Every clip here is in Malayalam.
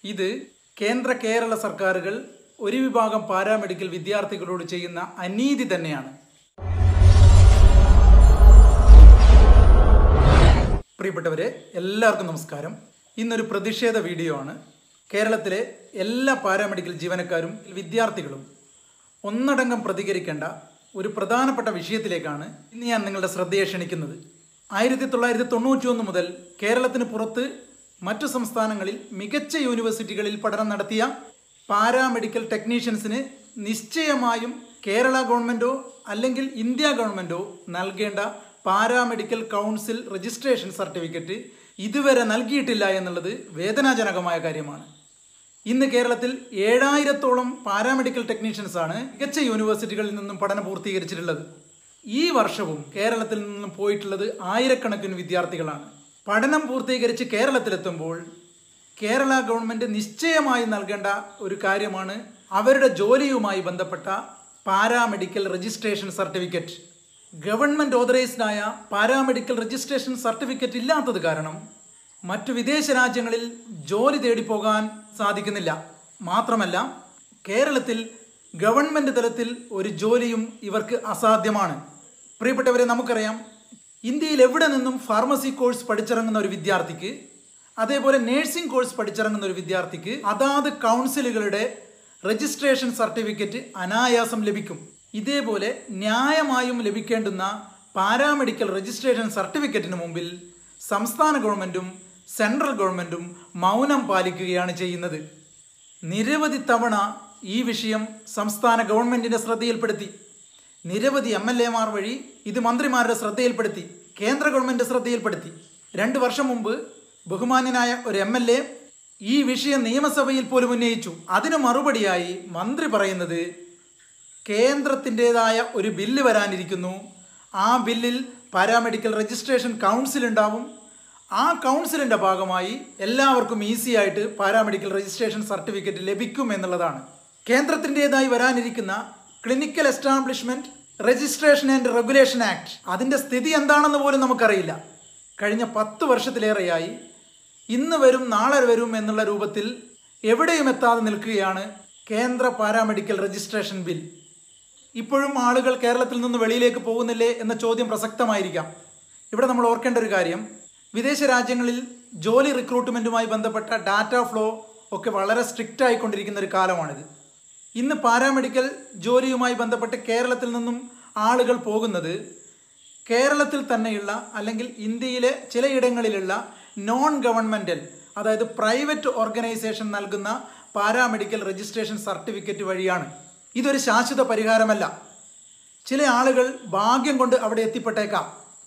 ഇത് കേന്ദ്ര കേരള സർക്കാരുകൾ ഒരു വിഭാഗം പാരാമെഡിക്കൽ വിദ്യാർത്ഥികളോട് ചെയ്യുന്ന അനീതി തന്നെയാണ് പ്രിയപ്പെട്ടവരെ എല്ലാവർക്കും നമസ്കാരം ഇന്നൊരു പ്രതിഷേധ വീഡിയോ ആണ് കേരളത്തിലെ എല്ലാ പാരാമെഡിക്കൽ ജീവനക്കാരും വിദ്യാർത്ഥികളും ഒന്നടങ്കം പ്രതികരിക്കേണ്ട ഒരു പ്രധാനപ്പെട്ട വിഷയത്തിലേക്കാണ് ഇന്ന് ഞാൻ നിങ്ങളുടെ ശ്രദ്ധയെ ക്ഷണിക്കുന്നത് ആയിരത്തി തൊള്ളായിരത്തി തൊണ്ണൂറ്റി ഒന്ന് മുതൽ കേരളത്തിന് പുറത്ത് മറ്റു സംസ്ഥാനങ്ങളിൽ മികച്ച യൂണിവേഴ്സിറ്റികളിൽ പഠനം നടത്തിയ പാരാമെഡിക്കൽ ടെക്നീഷ്യൻസിന് നിശ്ചയമായും കേരള ഗവൺമെൻറ്റോ അല്ലെങ്കിൽ ഇന്ത്യ ഗവൺമെൻറ്റോ നൽകേണ്ട പാരാമെഡിക്കൽ കൗൺസിൽ രജിസ്ട്രേഷൻ സർട്ടിഫിക്കറ്റ് ഇതുവരെ നൽകിയിട്ടില്ല എന്നുള്ളത് വേദനാജനകമായ കാര്യമാണ് ഇന്ന് കേരളത്തിൽ ഏഴായിരത്തോളം പാരാമെഡിക്കൽ ടെക്നീഷ്യൻസ് ആണ് മികച്ച യൂണിവേഴ്സിറ്റികളിൽ നിന്നും പഠനം പൂർത്തീകരിച്ചിട്ടുള്ളത് ഈ വർഷവും കേരളത്തിൽ നിന്നും പോയിട്ടുള്ളത് ആയിരക്കണക്കിന് വിദ്യാർത്ഥികളാണ് പഠനം പൂർത്തീകരിച്ച് കേരളത്തിലെത്തുമ്പോൾ കേരള ഗവൺമെന്റ് നിശ്ചയമായി നൽകേണ്ട ഒരു കാര്യമാണ് അവരുടെ ജോലിയുമായി ബന്ധപ്പെട്ട paramedical registration certificate government authorised ആയ പാരാമെഡിക്കൽ രജിസ്ട്രേഷൻ സർട്ടിഫിക്കറ്റ് ഇല്ലാത്തത് കാരണം മറ്റു വിദേശ രാജ്യങ്ങളിൽ ജോലി തേടി പോകാൻ സാധിക്കുന്നില്ല മാത്രമല്ല കേരളത്തിൽ ഗവൺമെന്റ് തലത്തിൽ ഒരു ജോലിയും ഇവർക്ക് അസാധ്യമാണ് പ്രിയപ്പെട്ടവരെ നമുക്കറിയാം ഇന്ത്യയിൽ എവിടെ നിന്നും ഫാർമസി കോഴ്സ് പഠിച്ചിറങ്ങുന്ന ഒരു വിദ്യാർത്ഥിക്ക് അതേപോലെ നേഴ്സിംഗ് കോഴ്സ് പഠിച്ചിറങ്ങുന്ന ഒരു വിദ്യാർത്ഥിക്ക് അതാത് കൗൺസിലുകളുടെ രജിസ്ട്രേഷൻ സർട്ടിഫിക്കറ്റ് അനായാസം ലഭിക്കും ഇതേപോലെ ന്യായമായും ലഭിക്കേണ്ടുന്ന പാരാമെഡിക്കൽ രജിസ്ട്രേഷൻ സർട്ടിഫിക്കറ്റിന് മുമ്പിൽ സംസ്ഥാന ഗവൺമെന്റും സെൻട്രൽ ഗവൺമെന്റും മൗനം പാലിക്കുകയാണ് ചെയ്യുന്നത് നിരവധി തവണ ഈ വിഷയം സംസ്ഥാന ഗവൺമെന്റിന്റെ ശ്രദ്ധയിൽപ്പെടുത്തി നിരവധി എം എൽ എമാർ വഴി ഇത് മന്ത്രിമാരുടെ ശ്രദ്ധയിൽപ്പെടുത്തി കേന്ദ്ര ഗവൺമെന്റ് ശ്രദ്ധയിൽപ്പെടുത്തി രണ്ട് വർഷം മുമ്പ് ബഹുമാന്യനായ ഒരു എം എൽ എ ഈ വിഷയം നിയമസഭയിൽ പോലും ഉന്നയിച്ചു അതിന് മറുപടിയായി മന്ത്രി പറയുന്നത് കേന്ദ്രത്തിൻ്റെതായ ഒരു ബില്ല് വരാനിരിക്കുന്നു ആ ബില്ലിൽ പാരാമെഡിക്കൽ രജിസ്ട്രേഷൻ കൗൺസിൽ ഉണ്ടാവും ആ കൗൺസിലിൻ്റെ ഭാഗമായി എല്ലാവർക്കും ഈസി ആയിട്ട് പാരാമെഡിക്കൽ രജിസ്ട്രേഷൻ സർട്ടിഫിക്കറ്റ് ലഭിക്കും എന്നുള്ളതാണ് കേന്ദ്രത്തിൻ്റെതായി വരാനിരിക്കുന്ന clinical establishment registration and regulation act അതിൻ്റെ സ്ഥിതി എന്താണെന്ന് പോലും നമുക്കറിയില്ല കഴിഞ്ഞ പത്ത് വർഷത്തിലേറെയായി ഇന്ന് വരും നാളെ വരും എന്നുള്ള രൂപത്തിൽ എവിടെയും എത്താതെ നിൽക്കുകയാണ് കേന്ദ്ര പാരാമെഡിക്കൽ രജിസ്ട്രേഷൻ ബിൽ ഇപ്പോഴും ആളുകൾ കേരളത്തിൽ നിന്ന് വെളിയിലേക്ക് പോകുന്നില്ലേ എന്ന ചോദ്യം പ്രസക്തമായിരിക്കാം ഇവിടെ നമ്മൾ ഓർക്കേണ്ട ഒരു കാര്യം വിദേശ രാജ്യങ്ങളിൽ ജോലി റിക്രൂട്ട്മെൻറ്റുമായി ബന്ധപ്പെട്ട ഡാറ്റ ഫ്ലോ ഒക്കെ വളരെ സ്ട്രിക്റ്റ് ആയിക്കൊണ്ടിരിക്കുന്ന ഒരു കാലമാണിത് ഇന്ന് പാരാമെഡിക്കൽ ജോലിയുമായി ബന്ധപ്പെട്ട് കേരളത്തിൽ നിന്നും ആളുകൾ പോകുന്നത് കേരളത്തിൽ തന്നെയുള്ള അല്ലെങ്കിൽ ഇന്ത്യയിലെ ചിലയിടങ്ങളിലുള്ള നോൺ ഗവൺമെൻറ്റൽ അതായത് പ്രൈവറ്റ് ഓർഗനൈസേഷൻ നൽകുന്ന പാരാമെഡിക്കൽ രജിസ്ട്രേഷൻ സർട്ടിഫിക്കറ്റ് വഴിയാണ് ഇതൊരു ശാശ്വത പരിഹാരമല്ല ചില ആളുകൾ ഭാഗ്യം കൊണ്ട് അവിടെ എത്തിപ്പെട്ടേക്കാം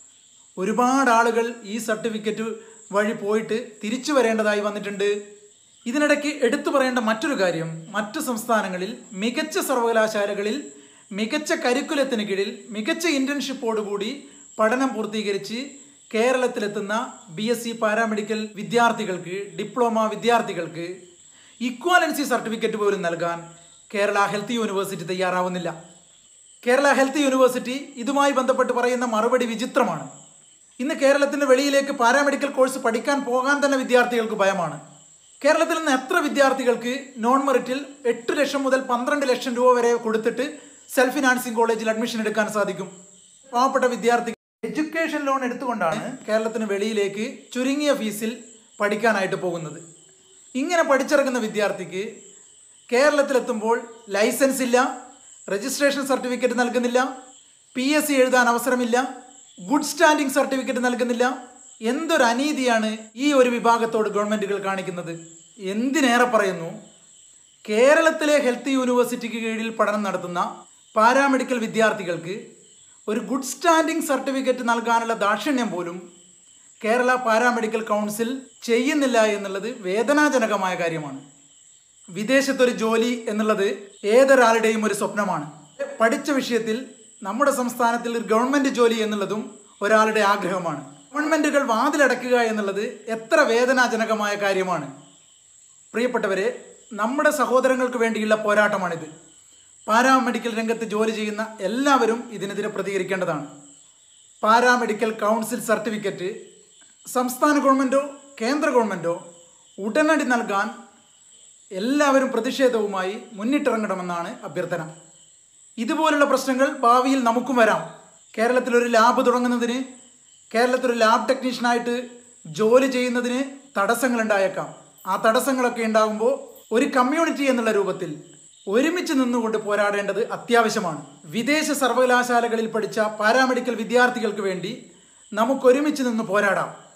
ഒരുപാട് ആളുകൾ ഈ സർട്ടിഫിക്കറ്റ് വഴി പോയിട്ട് തിരിച്ചു വരേണ്ടതായി വന്നിട്ടുണ്ട് ഇതിനിടയ്ക്ക് എടുത്തു പറയേണ്ട മറ്റൊരു കാര്യം മറ്റു സംസ്ഥാനങ്ങളിൽ മികച്ച സർവകലാശാലകളിൽ മികച്ച കരിക്കുലത്തിന് കീഴിൽ മികച്ച ഇന്റേൺഷിപ്പോടുകൂടി പഠനം പൂർത്തീകരിച്ച് കേരളത്തിലെത്തുന്ന ബി എസ് സി പാരാമെഡിക്കൽ വിദ്യാർത്ഥികൾക്ക് ഡിപ്ലോമ വിദ്യാർത്ഥികൾക്ക് ഇക്വാലൻസി സർട്ടിഫിക്കറ്റ് പോലും നൽകാൻ കേരള ഹെൽത്ത് യൂണിവേഴ്സിറ്റി തയ്യാറാവുന്നില്ല കേരള ഹെൽത്ത് യൂണിവേഴ്സിറ്റി ഇതുമായി ബന്ധപ്പെട്ട് പറയുന്ന മറുപടി വിചിത്രമാണ് ഇന്ന് കേരളത്തിന്റെ വെളിയിലേക്ക് പാരാമെഡിക്കൽ കോഴ്സ് പഠിക്കാൻ പോകാൻ തന്നെ വിദ്യാർത്ഥികൾക്ക് ഭയമാണ് കേരളത്തിൽ നിന്ന് എത്ര വിദ്യാർത്ഥികൾക്ക് നോൺ മെറിറ്റിൽ എട്ട് ലക്ഷം മുതൽ പന്ത്രണ്ട് ലക്ഷം രൂപ വരെ കൊടുത്തിട്ട് സെൽഫ് ഫിനാൻസിങ് കോളേജിൽ അഡ്മിഷൻ എടുക്കാൻ സാധിക്കും പാവപ്പെട്ട വിദ്യാർത്ഥികൾ എഡ്യൂക്കേഷൻ ലോൺ എടുത്തുകൊണ്ടാണ് കേരളത്തിന് വെളിയിലേക്ക് ചുരുങ്ങിയ ഫീസിൽ പഠിക്കാനായിട്ട് പോകുന്നത് ഇങ്ങനെ പഠിച്ചിറങ്ങുന്ന വിദ്യാർത്ഥിക്ക് കേരളത്തിലെത്തുമ്പോൾ ലൈസൻസ് ഇല്ല രജിസ്ട്രേഷൻ സർട്ടിഫിക്കറ്റ് നൽകുന്നില്ല പി എസ് സി എഴുതാൻ അവസരമില്ല ഗുഡ് സ്റ്റാൻഡിംഗ് സർട്ടിഫിക്കറ്റ് നൽകുന്നില്ല എന്തൊരു അനീതിയാണ് ഈ ഒരു വിഭാഗത്തോട് ഗവൺമെൻറ്റുകൾ കാണിക്കുന്നത് എന്തിനേറെ പറയുന്നു കേരളത്തിലെ ഹെൽത്ത് യൂണിവേഴ്സിറ്റിക്ക് കീഴിൽ പഠനം നടത്തുന്ന പാരാമെഡിക്കൽ വിദ്യാർത്ഥികൾക്ക് ഒരു ഗുഡ് സ്റ്റാൻഡിംഗ് സർട്ടിഫിക്കറ്റ് നൽകാനുള്ള ദാക്ഷിണ്യം പോലും കേരള പാരാമെഡിക്കൽ കൗൺസിൽ ചെയ്യുന്നില്ല എന്നുള്ളത് വേദനാജനകമായ കാര്യമാണ് വിദേശത്തൊരു ജോലി എന്നുള്ളത് ഏതൊരാളുടെയും ഒരു സ്വപ്നമാണ് പഠിച്ച വിഷയത്തിൽ നമ്മുടെ സംസ്ഥാനത്തിൽ ഒരു ഗവൺമെന്റ് ജോലി എന്നുള്ളതും ഒരാളുടെ ആഗ്രഹമാണ് ഗവൺമെന്റുകൾ വാതിലടക്കുക എന്നുള്ളത് എത്ര വേദനാജനകമായ കാര്യമാണ് പ്രിയപ്പെട്ടവരെ നമ്മുടെ സഹോദരങ്ങൾക്ക് വേണ്ടിയുള്ള പോരാട്ടമാണിത് പാരാമെഡിക്കൽ രംഗത്ത് ജോലി ചെയ്യുന്ന എല്ലാവരും ഇതിനെതിരെ പ്രതികരിക്കേണ്ടതാണ് പാരാമെഡിക്കൽ കൗൺസിൽ സർട്ടിഫിക്കറ്റ് സംസ്ഥാന ഗവൺമെൻറ്റോ കേന്ദ്ര ഗവൺമെൻറ്റോ ഉടനടി നൽകാൻ എല്ലാവരും പ്രതിഷേധവുമായി മുന്നിട്ടിറങ്ങണമെന്നാണ് അഭ്യർത്ഥന ഇതുപോലുള്ള പ്രശ്നങ്ങൾ ഭാവിയിൽ നമുക്കും വരാം കേരളത്തിലൊരു ലാബ് തുടങ്ങുന്നതിന് കേരളത്തിലൊരു ലാബ് ടെക്നീഷ്യനായിട്ട് ജോലി ചെയ്യുന്നതിന് തടസ്സങ്ങൾ ഉണ്ടായേക്കാം ആ തടസ്സങ്ങളൊക്കെ ഉണ്ടാകുമ്പോൾ ഒരു കമ്മ്യൂണിറ്റി എന്നുള്ള രൂപത്തിൽ ഒരുമിച്ച് നിന്നുകൊണ്ട് പോരാടേണ്ടത് അത്യാവശ്യമാണ് വിദേശ സർവകലാശാലകളിൽ പഠിച്ച പാരാമെഡിക്കൽ വിദ്യാർത്ഥികൾക്ക് വേണ്ടി നമുക്ക് ഒരുമിച്ച് നിന്ന് പോരാടാം